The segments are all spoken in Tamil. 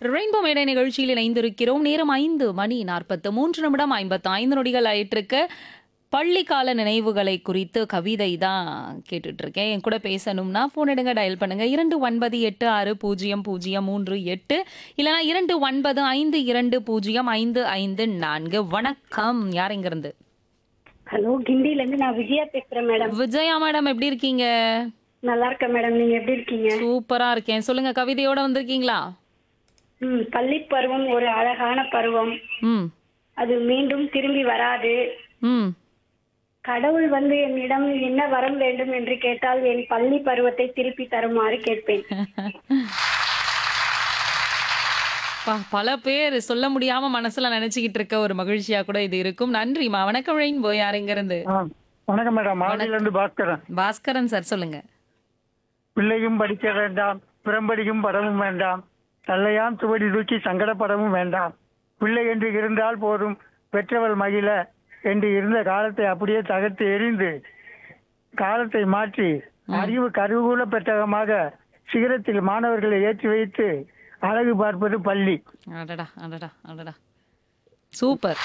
ரெயின்போ மேடை நிகழ்ச்சியில் இணைந்திருக்கிறோம் நேரம் ஐந்து மணி நாற்பத்து மூன்று நிமிடம் ஐம்பத்து ஐந்து நொடிகள் ஆயிட்டிருக்க பள்ளி கால நினைவுகளை குறித்து கவிதை தான் கேட்டுட்டு இருக்கேன் என் கூட பேசணும்னா ஃபோன் எடுங்க டயல் பண்ணுங்க இரண்டு ஒன்பது எட்டு ஆறு பூஜ்ஜியம் பூஜ்ஜியம் மூன்று எட்டு இல்லைனா இரண்டு ஒன்பது ஐந்து இரண்டு பூஜ்ஜியம் ஐந்து ஐந்து நான்கு வணக்கம் யார் இங்கிருந்து ஹலோ கிண்டில இருந்து நான் விஜயா பேசுறேன் மேடம் விஜயா மேடம் எப்படி இருக்கீங்க நல்லா இருக்கேன் மேடம் நீங்க எப்படி இருக்கீங்க சூப்பரா இருக்கேன் சொல்லுங்க கவிதையோட வந்திருக்கீங்களா ம் பள்ளி பருவம் ஒரு அழகான பருவம் ம் அது மீண்டும் திரும்பி வராது ம் கடவுள் வந்து என்னிடம் என்ன வரம் வேண்டும் என்று கேட்டால் என் பள்ளி பருவத்தை திருப்பி தருமாறு கேட்பேன் பா பல பேர் சொல்ல முடியாம மனசுல நினைச்சுக்கிட்டு இருக்க ஒரு மகிழ்ச்சியா கூட இது இருக்கும் நன்றிமா வணக்கம் ரெயின்போ யார் இங்க இருந்து ஆ, வணக்கம் மேடம் மாடியிலிருந்து பாஸ்கரன் பாஸ்கரன் சார் சொல்லுங்க பிள்ளையும் படிக்க வேண்டாம் பிறம்படியும் படவும் வேண்டாம் தள்ளையாம் சுவடி தூக்கி சங்கடப்படவும் வேண்டாம் பிள்ளை என்று இருந்தால் போதும் பெற்றவள் மகிழ என்று இருந்த காலத்தை அப்படியே தகர்த்து எறிந்து காலத்தை மாற்றி அறிவு கருவூல பெட்டகமாக சிகரத்தில் மாணவர்களை ஏற்றி வைத்து அழகு பார்ப்பது பள்ளி அடடா அடடா அடடா சூப்பர்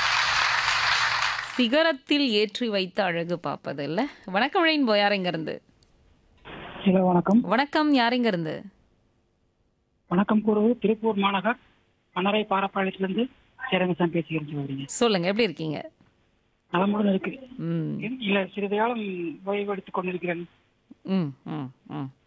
சிகரத்தில் ஏற்றி வைத்து அழகு பார்ப்பது இல்ல வணக்கம் ரெயின்போ யார் இங்க இருந்து ஹலோ வணக்கம் வணக்கம் யார் இங்க இருந்து வணக்கம் கூறுவது திருப்பூர் மாநகர் மணரை பாரப்பாளையத்திலிருந்து சேரங்கசாமி பேசுகிறேன் சொல்றீங்க சொல்லுங்க எப்படி இருக்கீங்க நலமுடன் இருக்கு ம் இல்ல சிறிது காலம் ஓய்வு எடுத்துக் கொண்டிருக்கிறேன் ம் ம் ம்